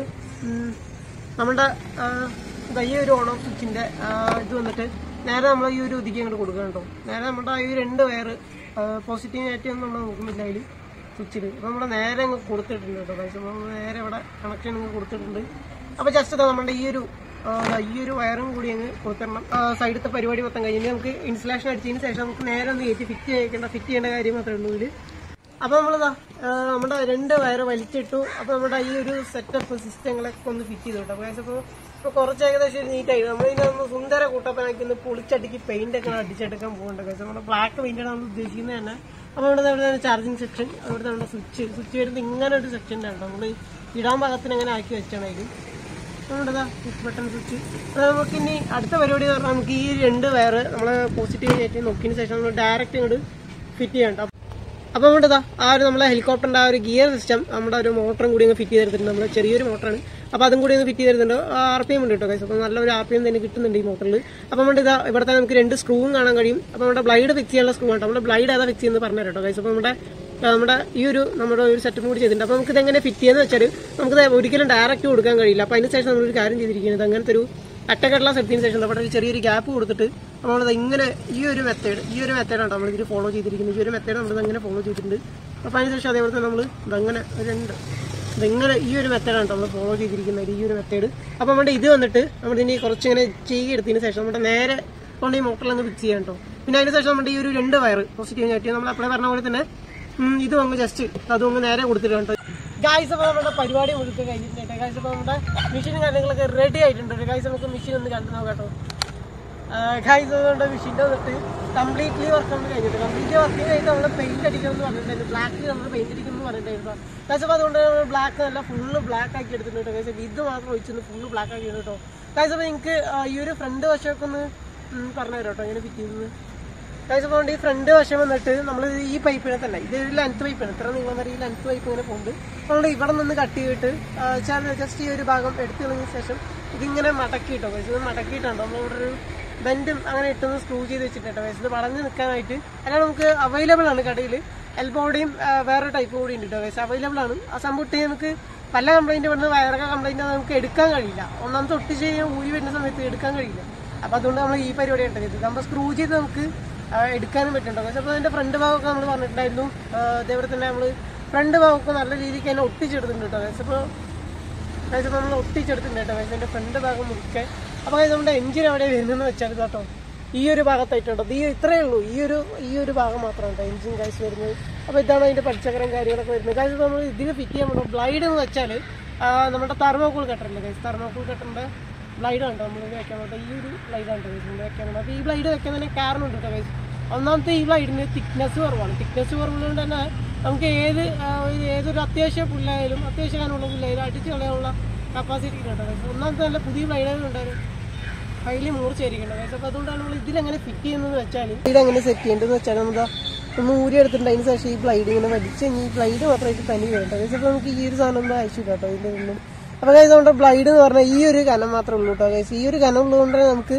നമ്മുടെ ആ, ദാ ഈ ഒരു ഓൺ ഓഫ് സ്വിച്ചിന്റെ ഇത് വന്നിട്ട് നേരെ നമ്മൾ ഈ ഒരു ഇതിക്ക് അങ്ങോട്ട് കൊടുക്കണം കേട്ടോ നേരെ നമ്മുടെ ഈ രണ്ട് വയറ് പോസിറ്റീവ് നെഗറ്റീവ് ഒന്നും നമ്മൾ നോക്കുന്നില്ല അതിൽ സ്വിച്ചിൽ അപ്പോൾ നമ്മൾ നേരെ അങ്ങ് കൊടുത്തിട്ടുണ്ട് കേട്ടോ guys. അപ്പോൾ നമ്മൾ നേരെ ഇവിടെ കണക്ഷൻ അങ്ങ് കൊടുത്തിട്ടുണ്ട് അപ്പോൾ ജസ്റ്റ് നമ്മുടെ ഈ ഒരു ആ, ദാ ഈ ഒരു വയറും കൂടി അങ്ങ് കൊടുത്തിടണം സൈഡത്തെ പരിപാടി മൊത്തം കഴിഞ്ഞ് നമുക്ക് ഇൻസ്റ്റലേഷൻ അടിച്ചതിന് ശേഷം നമുക്ക് നേരെ ഒന്ന് കയറ്റി ഫിറ്റ് ചെയ്യേണ്ട ഫിറ്റ് ചെയ്യേണ്ട കാര്യം മാത്രമേ ഉള്ളൂ ഇതിൽ അപ്പൊ നമ്മളിതാ ആ, നമ്മുടെ രണ്ട് വയറ് വലിച്ചിട്ടു അപ്പൊ നമ്മുടെ ഈ ഒരു സെറ്റപ്പ് സിസ്റ്റങ്ങളൊക്കെ ഒന്ന് ഫിറ്റ് ചെയ്തു കേട്ടോ guys. അപ്പൊ ഇപ്പൊ കുറച്ച് ഏകദേശം നീറ്റായി നമ്മൾ ഇതിനൊന്ന് സുന്ദര കൂട്ടപ്പനാക്കി ഒന്ന് പൊളിച്ചടുക്കി പെയിന്റ് ഒക്കെ അടിച്ചെടുക്കാൻ പോകുന്നുണ്ട് guys. നമ്മുടെ ബ്ലാക്ക് പെയിന്റ് ആണ് നമ്മൾ ഉദ്ദേശിക്കുന്നത് തന്നെ അപ്പൊ നമ്മുടെ അവിടെ ചാർജിങ് സെക്ഷൻ അവിടെ നമ്മുടെ സ്വിച്ച് സ്വിച്ച് വരുന്നത് ഇങ്ങനെ ഒരു സെക്ഷൻ ആണ് നമ്മൾ ഇടാൻ പാകത്തിന് അങ്ങനെ ആക്കി വെച്ചാണ് അതിൽ നമ്മളുടെ പുഷ് ബട്ടൺ സ്വിച്ച് നമുക്ക് ഇനി അടുത്ത പരിപാടി എന്ന് പറഞ്ഞാൽ നമുക്ക് ഈ രണ്ട് വയറ് നമ്മൾ പോസിറ്റീവ് ആയിട്ട് നോക്കിയതിന് ശേഷം നമ്മൾ ഡയറക്റ്റ് ഇങ്ങോട്ട് ഫിറ്റ് ചെയ്യണ്ട അപ്പോൾ നമ്മുടെ ഇതാ ആ ഒരു നമ്മളെ ഹെലികോപ്റ്ററിന്റെ ആ ഒരു ഗിയർ സിസ്റ്റം നമ്മുടെ ഒരു മോട്ടറും കൂടി ഒന്ന് ഫിറ്റ് ചെയ്തെടുത്തിട്ടുണ്ട് നമ്മൾ ചെറിയൊരു മോട്ടറാണ് അപ്പോൾ അതും കൂടി ഒന്ന് ഫിറ്റ് ചെയ്തിട്ടുണ്ട് ആർ പി എം ഉണ്ട് കേട്ടോ guys. അപ്പോൾ നല്ലൊരു ആർ പി എം തന്നെ കിട്ടുന്നുണ്ട് ഈ മോട്ടറിൽ അപ്പോൾ നമ്മുടെ ഇതാ ഇവിടെ തന്നെ നമുക്ക് രണ്ട് സ്ക്രൂവും കാണാൻ കഴിയും അപ്പോൾ നമ്മുടെ ബ്ലൈഡ് ഫിക്സ് ചെയ്യാനുള്ള സ്ക്രൂ ആണ് നമ്മുടെ ബ്ലൈഡ് ഏതാ ഫിക്സ് ചെയ്യുന്നത് പറഞ്ഞു കേട്ടോ ഗൈസ് അപ്പോൾ നമ്മുടെ ആ, നമ്മുടെ ഈ ഒരു നമ്മുടെ ഒരു സെറ്റും കൂടി ചെയ്തിട്ടുണ്ട് അപ്പോൾ നമുക്ക് ഇതെങ്ങനെ ഫിറ്റ് ചെയ്യാന്ന് വെച്ചാൽ നമുക്ക് ഒരിക്കലും ഡയറക്റ്റ് കൊടുക്കാൻ കഴിയില്ല അപ്പോൾ അതിന് ശേഷം നമ്മളൊരു കാര്യം ചെയ്തിരിക്കുന്നത് അങ്ങനത്തെ ഒരു അട്ടക്കടല സെറ്റിന് ശേഷം അവിടെ ഒരു ചെറിയൊരു ഗ്യാപ്പ് കൊടുത്തിട്ട് നമ്മളത് ഇങ്ങനെ ഈ ഒരു മെത്തേഡ് ഈ ഒരു മെത്തേഡാണ് നമ്മൾ ഇതിൽ ഫോളോ ചെയ്തിരിക്കുന്നത് ഈ ഒരു മെത്തേഡ് നമ്മൾ അങ്ങനെ ഫോളോ ചെയ്തിട്ടുണ്ട് അപ്പോൾ അതിന് ശേഷം അതേപോലെ തന്നെ നമ്മൾ ഇതങ്ങനെ രണ്ട് ഇതിങ്ങനെ ഈ ഒരു മെത്തേഡാണ് നമ്മൾ ഫോളോ ചെയ്തിരിക്കുന്നത് ഈ ഒരു മെത്തേഡ് അപ്പോൾ നമ്മുടെ ഇത് വന്നിട്ട് നമ്മൾ ഇനി കുറച്ചിങ്ങനെ ചെയ്യെടുത്തതിന് ശേഷം നമ്മുടെ നേരെ കൊണ്ട് ഈ മോട്ടറിലൊന്ന് ഫിക്സ് ചെയ്യാം കേട്ടോ പിന്നെ അതിന് ശേഷം നമ്മുടെ ഈ ഒരു രണ്ട് വയർ പോസിറ്റീവ് നെഗറ്റീവ് നമ്മൾ അപ്ലൈ പറഞ്ഞ പോലെ തന്നെ ഉം, ഇതും അങ്ങ് ജസ്റ്റ് അതും അങ്ങ് നേരെ കൊടുത്തിട്ടുണ്ട് ഗായ്സ് അപ്പോൾ നമ്മുടെ പരിപാടി മുഴുക്കെ കഴിഞ്ഞിട്ടുണ്ട് ഗായ്സ് അപ്പോൾ നമ്മുടെ മെഷീനും കാര്യങ്ങളൊക്കെ റെഡി ആയിട്ടുണ്ട് ഗായ്സ് നമുക്ക് മെഷീൻ ഒന്ന് കണ്ടു നോക്കാം കേട്ടോ ഗായ്സ് അതുകൊണ്ട് മെഷീൻ്റെ വന്നിട്ട് കംപ്ലീറ്റ്ലി വർക്ക് നമ്മൾ കഴിഞ്ഞിട്ട് കംപ്ലീറ്റ്ലി വർക്ക് കഴിഞ്ഞിട്ട് നമ്മൾ പെയിന്റ് അടിക്കുമെന്ന് പറഞ്ഞിട്ടുണ്ടായിരുന്നു ബ്ലാക്ക് നമ്മൾ പെയിന്റ് അടിക്കുമെന്ന് പറഞ്ഞിട്ടുണ്ടായിരുന്നു ഗായ്സ് അപ്പോൾ അതുകൊണ്ട് ബ്ലാക്ക് നല്ല ഫുള്ള് ബ്ലാക്ക് ആക്കി എടുത്തിട്ടുണ്ട് ഗായ്സ് ഇത് മാത്രം ഒഴിച്ചൊന്ന് ഫുള്ള് ബ്ലാക്ക് ആക്കി കേട്ടോ ഗായ്സ് അപ്പോൾ നിങ്ങൾക്ക് ഈ ഒരു ഫ്രണ്ട് വശമൊക്കെ ഒന്ന് ഉം, പറഞ്ഞു തരാം കേട്ടോ എങ്ങനെ ഫിറ്റ് ചെയ്യുന്നത് ഗൈസ് അപ്പോൾ ഈ ഫ്രണ്ട് വശം വന്നിട്ട് നമ്മൾ ഈ പൈപ്പിനെ തന്നെ ഇത് ഒരു ലെൻത്ത് പൈപ്പാണ് ഇത്ര നീളം വരെ ഈ ലെൻത്ത് പൈപ്പ് ഇങ്ങനെ പോകുന്നുണ്ട് നമ്മൾ ഇവിടെ നിന്ന് കട്ട് ചെയ്തിട്ട് ജസ്റ്റ് ഈ ഒരു ഭാഗം എടുത്തു കളഞ്ഞ ശേഷം ഇതിങ്ങനെ മടക്കിയിട്ടോ ഗൈസ് ഇത് മടക്കിയിട്ടുണ്ടോ നമ്മൾ ഇവിടെ ഒരു ബെൻഡും അങ്ങനെ ഇട്ടൊന്ന് സ്ക്രൂ ചെയ്ത് വെച്ചിട്ടോ ഗൈസ് ഇത് വളഞ്ഞ് നിൽക്കാനായിട്ട് അല്ല നമുക്ക് അവൈലബിൾ ആണ് കടയിൽ എൽബോഡിയും വേറെ ടൈപ്പ് കൂടി ഉണ്ട് കേട്ടോ ഗൈസ് അവൈലബിൾ ആണ് ആ സംഭവം ഇട്ട് നമുക്ക് പല കംപ്ലൈന്റ് വന്ന് വയറൊക്കെ കംപ്ലൈന്റ് നമുക്ക് എടുക്കാൻ കഴിയില്ല ഒന്നാമത്തെ ഒട്ടിച്ച് കഴിഞ്ഞാൽ ഊരി വരുന്ന സമയത്ത് എടുക്കാൻ കഴിയില്ല അപ്പൊ അതുകൊണ്ട് നമ്മൾ ഈ പരിപാടി ഉണ്ടത് നമ്മൾ സ്ക്രൂ ചെയ്ത് നമുക്ക് ആ, എടുക്കാനും പറ്റുന്നുണ്ടോ പക്ഷെ അപ്പോൾ അതിന്റെ ഫ്രണ്ട് ഭാഗമൊക്കെ നമ്മൾ പറഞ്ഞിട്ടുണ്ടായിരുന്നു ആ, അതേപോലെ തന്നെ നമ്മൾ ഫ്രണ്ട് ഭാഗമൊക്കെ നല്ല രീതിക്ക് തന്നെ ഒട്ടിച്ചെടുത്തിട്ടുണ്ട് കേട്ടോ പക്ഷെ ഇപ്പോൾ അപ്പോൾ നമ്മൾ ഒട്ടിച്ചെടുത്തിട്ടുണ്ട് കേട്ടോ പക്ഷെ അതിന്റെ ഫ്രണ്ട് ഭാഗം മുറിക്കാൻ അപ്പോൾ guys, നമ്മുടെ എഞ്ചിൻ എവിടെ വരുന്നതെന്ന് വെച്ചാൽ കേട്ടോ ഈ ഒരു ഭാഗത്തായിട്ടുണ്ടോ ഈ ഇത്രയേ ഉള്ളൂ ഈ ഒരു ഈ ഒരു ഭാഗം മാത്രമാണ് കേട്ടോ എഞ്ചിൻ കാശ് വരുന്നത് അപ്പോൾ ഇതാണ് അതിന്റെ പച്ചക്കറിയും കാര്യങ്ങളൊക്കെ വരുന്നത് കാശ് നമ്മൾ ഇതിന് ഫിറ്റ് ചെയ്യാൻ പറ്റും ബ്ലൈഡ് എന്ന് വെച്ചാൽ നമ്മുടെ തെർമോകൂൾ കട്ടറില്ലേ കൈസ് തെർമോകൂൾ കട്ടറിന്റെ ബ്ലൈഡ് കണ്ടോ നമ്മൾ വെക്കാൻ പറ്റും ഈ ഒരു ബ്ലൈഡാണ് കേട്ടോ ഇതിന്റെ വെക്കാൻ പറ്റും അപ്പോൾ ഈ ബ്ലൈഡ് വെക്കാൻ തന്നെ കാരണമുണ്ട് കേട്ടോ guys. ഒന്നാമത്തെ ഈ ബ്ലൈഡിന് തിക്നെസ് കുറവാണ് തിക്നെസ് കുറവുള്ളത് തന്നെ നമുക്ക് ഏത് ആ, ഒരു- ഏതൊരു അത്യാവശ്യ പുല്ലായാലും അത്യാവശ്യ കാനുള്ള പുല്ലായാലും അടിച്ച് കളയാനുള്ള കപ്പാസിറ്റി ഉണ്ട് guys. ഒന്നാമത്തെ നല്ല പുതിയ ബ്ലൈഡുകൾ ഉണ്ടായിരുന്നു ഹൈലി മൂർച്ചയായിരിക്കണം guys. അപ്പോൾ അതുകൊണ്ടാണ് നമ്മൾ ഇതിലെങ്ങനെ ഫിറ്റ് ചെയ്യുന്നത് വെച്ചാൽ ഇതെങ്ങനെ സെറ്റ് ചെയ്യേണ്ടതെന്ന് വെച്ചാൽ നമ്മൾ ഒന്ന് ഊരി എടുത്തിട്ടുണ്ട് അതിന് ശേഷം ഈ ബ്ലൈഡ് ഇങ്ങനെ വലിച്ച് ഈ ബ്ലൈഡ് മാത്രമായിട്ട് തനി വേണ്ട ഗൈസ് അപ്പോൾ നമുക്ക് ഈ ഒരു സാധനം ഒന്നും ആവശ്യമില്ല കേട്ടോ ഇതിൻ്റെ ഒന്നും അപ്പോൾ ഗൈസ് നമ്മുടെ ബ്ലൈഡ് എന്ന് പറഞ്ഞാൽ ഈ ഒരു കനം മാത്രമേ ഉള്ളൂ കേട്ടോ ഗൈസ് ഈ ഒരു കനം ഉള്ളതുകൊണ്ട് തന്നെ നമുക്ക്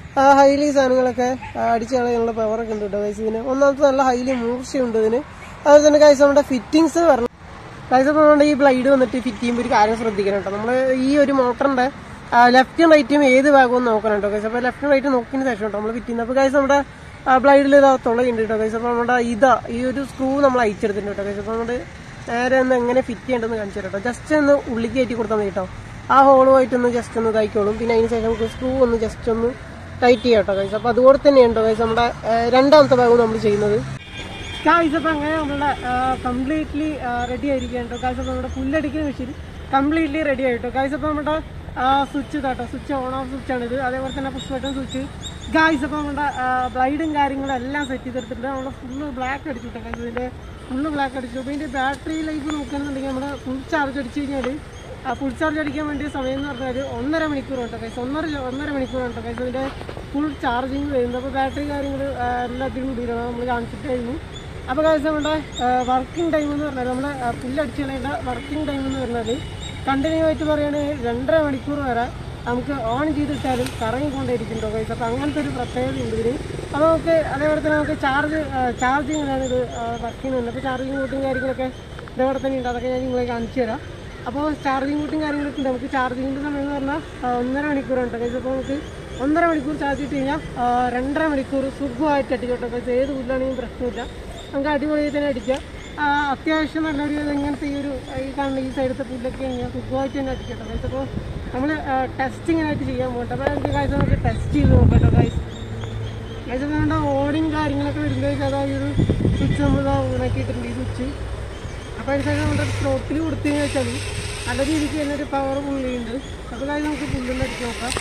ഹൈലി സാധനങ്ങളൊക്കെ ആ, അടിച്ച് കളയാനുള്ള പവറൊക്കെ ഉണ്ട് കേട്ടോ ഗൈസ് ഇതിന് ഒന്നാമത്തെ നല്ല ഹൈലി മൂർച്ചയുണ്ട് ഇതിന് അതുപോലെ തന്നെ ഗൈസ് നമ്മുടെ ഫിറ്റിങ്സ് പറഞ്ഞു ഗൈസ് അപ്പോൾ നമ്മുടെ ഈ ബ്ലൈഡ് വന്നിട്ട് ഫിറ്റ് ചെയ്യുമ്പോൾ ഒരു കാര്യം ശ്രദ്ധിക്കണം കേട്ടോ നമ്മൾ ഈ ഒരു മോട്ടറിന്റെ ലെഫ്റ്റും റൈറ്റും ഏത് ഭാഗവും നോക്കണം കേട്ടോ ഗൈസ് അപ്പോൾ ലെഫ്റ്റും റൈറ്റും നോക്കിയതിന് ശേഷം കേട്ടോ നമ്മൾ ഫിറ്റ് ചെയ്യുന്നത് അപ്പോൾ ഗൈസ് നമ്മുടെ ബ്ലൈഡിൽ ഇതാ തുളയുണ്ട് കേട്ടോ ഗൈസ് അപ്പോൾ നമ്മുടെ ഇതാ ഈ ഒരു സ്ക്രൂ നമ്മൾ അയച്ചെടുത്തിട്ടുണ്ട് കേട്ടോ ഗൈസ് അപ്പോൾ നമ്മുടെ നേരെ ഒന്ന് എങ്ങനെ ഫിറ്റ് ചെയ്യേണ്ടതെന്ന് കാണിച്ചു തരാം കേട്ടോ ജസ്റ്റ് ഒന്ന് ഉള്ളിക്ക് കയറ്റി കൊടുത്താൽ മതി കേട്ടോ ആ ഹോളുമായിട്ടൊന്ന് ജസ്റ്റ് ഒന്ന് ഇതായിക്കോളും പിന്നെ അതിന് ശേഷം നമുക്ക് സ്ക്രൂ ഒന്ന് ജസ്റ്റ് ഒന്ന് ടൈറ്റ് ചെയ്യാം കേട്ടോ ഗൈസ് അപ്പോൾ അതുപോലെ തന്നെയാണ് കേട്ടോ ഗൈസ് നമ്മുടെ ആ, രണ്ടാമത്തെ ഭാഗവും നമ്മൾ ചെയ്യുന്നത് ഗായ്സ് അപ്പോൾ അങ്ങനെ നമ്മുടെ കംപ്ലീറ്റ്ലി റെഡി ആയിരിക്കുകയാണ് കേട്ടോ ഗായ്സ് അപ്പോൾ നമ്മുടെ പുല്ലടിക്കുന്ന മെഷീൻ കംപ്ലീറ്റ്ലി റെഡി ആയിട്ടോ ഗായ്സ് അപ്പോൾ നമ്മുടെ സ്വിച്ച് ഇതാട്ടോ സ്വിച്ച് ഓൺ ഓഫ് സ്വിച്ച് ആണ് ഇത് അതേപോലെ തന്നെ പുഷ് ബട്ടൺ സ്വിച്ച് ഗായ്സ് അപ്പോൾ നമ്മുടെ ബ്ലൈഡും കാര്യങ്ങളും എല്ലാം സെറ്റ് ചെയ്തെടുത്തിട്ട് നമ്മുടെ ഫുള്ള് ബ്ലാക്ക് അടിച്ചു കേട്ടോ ഗായ്സ് ഇതിൻ്റെ ഫുള്ള് ബ്ലാക്ക് അടിച്ചു അപ്പോൾ ഇതിൻ്റെ ബാറ്ററി ലൈഫ് നോക്കുകയാണെന്നുണ്ടെങ്കിൽ നമ്മുടെ ഫുൾ ചാർജ് അടിച്ചു കഴിഞ്ഞാൽ ഫുൾ ചാർജ് അടിക്കാൻ വേണ്ടിയ സമയം എന്ന് പറഞ്ഞാൽ ഒന്നര മണിക്കൂർ കേട്ടോ കൈസ് ഒന്നര ഒന്നര മണിക്കൂർ കേട്ടോ കൈസ് ഇതിൻ്റെ ഫുൾ ചാർജിങ് വരുന്നത് അപ്പോൾ ബാറ്ററി കാര്യങ്ങൾ എല്ലാത്തിനും കൂടിയിട്ടാണ് നമ്മൾ കാണിച്ചിട്ട് കഴിഞ്ഞു അപ്പോൾ കൈസ് നമ്മുടെ വർക്കിംഗ് ടൈം എന്ന് പറഞ്ഞാൽ നമ്മൾ പുല്ലടിച്ച് കളയേണ്ട വർക്കിംഗ് ടൈം എന്ന് പറഞ്ഞാൽ കണ്ടിന്യൂ ആയിട്ട് പറയുകയാണെങ്കിൽ രണ്ടര മണിക്കൂർ വരെ നമുക്ക് ഓൺ ചെയ്തിട്ടാലും കറങ്ങിക്കൊണ്ടേയിരിക്കുന്നുണ്ടോ കൈസ് അപ്പോൾ അങ്ങനത്തെ ഒരു പ്രത്യേകത ഉണ്ട് ഇതിന് അപ്പോൾ നമുക്ക് അതേപോലെ തന്നെ നമുക്ക് ചാർജ് ചാർജിങ്ങിലാണ് ഇത് വർക്ക് ചെയ്യുന്നത് അപ്പോൾ ചാർജിങ് കൂട്ടും കാര്യങ്ങളൊക്കെ ഇതേപോലെ തന്നെ ഉണ്ട് അതൊക്കെ ഞാൻ നിങ്ങളെ കാണിച്ചു തരാം അപ്പോൾ ചാർജിങ് കൂട്ടും കാര്യങ്ങളൊക്കെ ഉണ്ട് നമുക്ക് ചാർജിങ്ങിൻ്റെ സമയം എന്ന് പറഞ്ഞാൽ ആ, ഒന്നര മണിക്കൂറുണ്ട് കൈസ് അപ്പോൾ നമുക്ക് ഒന്നര മണിക്കൂർ ചാർജ് ഇട്ട് കഴിഞ്ഞാൽ ആ, രണ്ടര മണിക്കൂർ സുഖമായിട്ട് അടിക്കട്ടെ കൈസ് ഏത് പുല്ലാണെങ്കിലും പ്രശ്നമില്ല നമുക്ക് അടിപൊളിയായി തന്നെ അടിക്കാം ആ, അത്യാവശ്യം നല്ലൊരു ഇങ്ങനത്തെ ഈ ഒരു ഈ കാണുന്ന ഈ സൈഡത്തെ പുല്ലൊക്കെ കഴിഞ്ഞാൽ സുഖമായിട്ട് തന്നെ അടിക്കട്ടെ കൈസ് അപ്പോൾ നമ്മൾ ടെസ്റ്റിങ്ങിനായിട്ട് ചെയ്യാൻ പോകട്ടെ അപ്പോൾ നമുക്ക് കാഴ്ച നമുക്ക് ടെസ്റ്റ് ചെയ്ത് നോക്കട്ടോ കൈസ് കൈസ് വേണ്ട ഓടിങ് കാര്യങ്ങളൊക്കെ വരുമ്പോഴേക്കും അതാ ഈ ഒരു സ്വിച്ച് നമ്മൾ ഓണാക്കിയിട്ടുണ്ട് ഈ സ്വിച്ച് അപ്പോൾ അതിന് നമ്മുടെ സ്ലോട്ടിൽ കൊടുത്തതെന്ന് വെച്ചാൽ നല്ല രീതിക്ക് തന്നെ ഒരു പവർ പുള്ളിയുണ്ട് അപ്പോൾ കാര്യം നമുക്ക് പുല്ലൊന്ന് അടിച്ച് നോക്കാം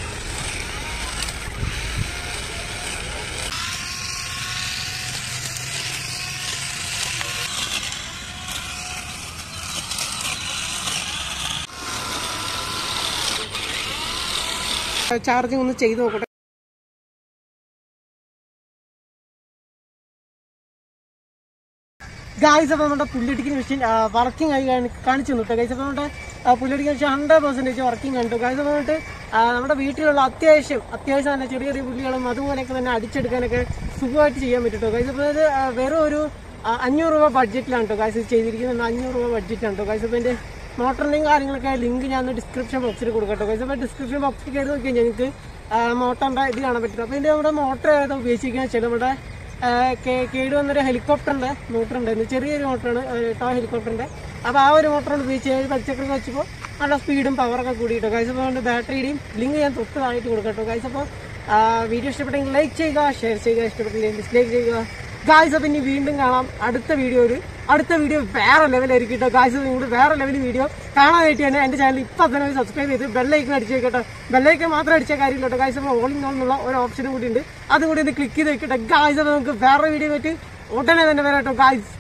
ചാർജിങ് ഒന്ന് ചെയ്ത് നോക്കട്ടെ ഗായ്സ് അപ്പോൾ നമ്മുടെ പുല്ലടിക്കുന്ന മെഷീൻ വർക്കിംഗ് ആയി കാണി- കാണിച്ചു തന്നു കേട്ടോ ഗൈസ് അപ്പോൾ നമ്മുടെ ആ, പുല്ലടിക്കുന്ന മെഷീൻ ഹൺഡ്രഡ് പെർസെൻറ്റേജ് വർക്കിംഗ് കണ്ടു ഗൈസ് അപ്പോൾ വന്നിട്ട് ആ, നമ്മുടെ വീട്ടിലുള്ള അത്യാവശ്യം അത്യാവശ്യം തന്നെ ചെറിയ ചെറിയ പുല്ലുകളും അതുപോലെയൊക്കെ തന്നെ അടിച്ചെടുക്കാനൊക്കെ സുഖമായിട്ട് ചെയ്യാൻ പറ്റും കേട്ടോ ഗൈസ് അപ്പോൾ ഇത് ആ, വെറും ഒരു ആ, അഞ്ഞൂറ് രൂപ ബഡ്ജറ്റിലാണ് കേട്ടോ ഗൈസ് ഇത് ചെയ്തിരിക്കുന്നത് അഞ്ഞൂറ് രൂപ ബഡ്ജറ്റാണ് കേട്ടോ ഗൈസ് അപ്പോൾ ഇതിൻ്റെ മോട്ടറിൻ്റെയും കാര്യങ്ങളൊക്കെ ലിങ്ക് ഞാൻ ഡിസ്ക്രിപ്ഷൻ ബോക്സിൽ കൊടുക്കട്ടോ ഗൈസ് അപ്പോൾ ഡിസ്ക്രിപ്ഷൻ ബോക്സിൽ കയറി നോക്കിയാൽ നിങ്ങൾക്ക് മോട്ടറിൻ്റെ ഇത് കാണാൻ പറ്റും അപ്പോൾ ഇതിൻ്റെ നമ്മുടെ മോട്ടർ ഏതാ ഉപയോഗിച്ചിരിക്കുന്നത് വെച്ചാൽ നമ്മുടെ ആ, കേ- കേട് വന്നൊരു ഹെലികോപ്റ്ററിന്റെ മോട്ടർ ഉണ്ടായിരുന്നു ചെറിയൊരു മോട്ടറാണ് ടോ ഹെലികോപ്റ്ററിന്റെ അപ്പോൾ ആ ഒരു മോട്ടറാണ് ഉപയോഗിച്ച് കഴിഞ്ഞാൽ പച്ചക്കറി വെച്ചപ്പോൾ നല്ല സ്പീഡും പവറൊക്കെ കൂടിയിട്ടോ ഗൈസ് അപ്പോൾ അതുകൊണ്ട് ബാറ്ററിയുടെയും ലിങ്ക് ഞാൻ തൊട്ട് താഴേക്ക് കൊടുക്കട്ടോ ഗൈസ് അപ്പോൾ വീഡിയോ ഇഷ്ടപ്പെട്ടെങ്കിൽ ലൈക്ക് ചെയ്യുക ഷെയർ ചെയ്യുക ഇഷ്ടപ്പെട്ടില്ലെങ്കിൽ ഡിസ്ലൈക്ക് ചെയ്യുക ഗായ്സ് അപ്പം ഇനി വീണ്ടും കാണാം അടുത്ത വീഡിയോയിൽ അടുത്ത വീഡിയോ വേറെ ലെവലായിരിക്കും കേട്ടോ ഗായ്സ് നിങ്ങൾ വേറെ ലെവൽ വീഡിയോ കാണാനായിട്ട് തന്നെ എൻ്റെ ചാനൽ ഇപ്പം തന്നെ സബ്സ്ക്രൈബ് ചെയ്ത് ബെല്ലൈക്കൻ അടിച്ച് വെക്കട്ടെ ബെല്ലൈക്കൻ മാത്രം അടിച്ച കാര്യമില്ല കേട്ടോ ഗായ്സ് അപ്പോൾ ഓൾ ഇൻ ഓൾ എന്നുള്ള ഒരു ഓപ്ഷനും കൂടി ഉണ്ട് അതും കൂടി ഒന്ന് ക്ലിക്ക് ചെയ്ത് വെക്കട്ടെ ഗായ്സ് അപ്പോൾ നമുക്ക് വേറെ വീഡിയോ പറ്റി ഉടനെ തന്നെ വരാം കേട്ടോ ഗായ്സ്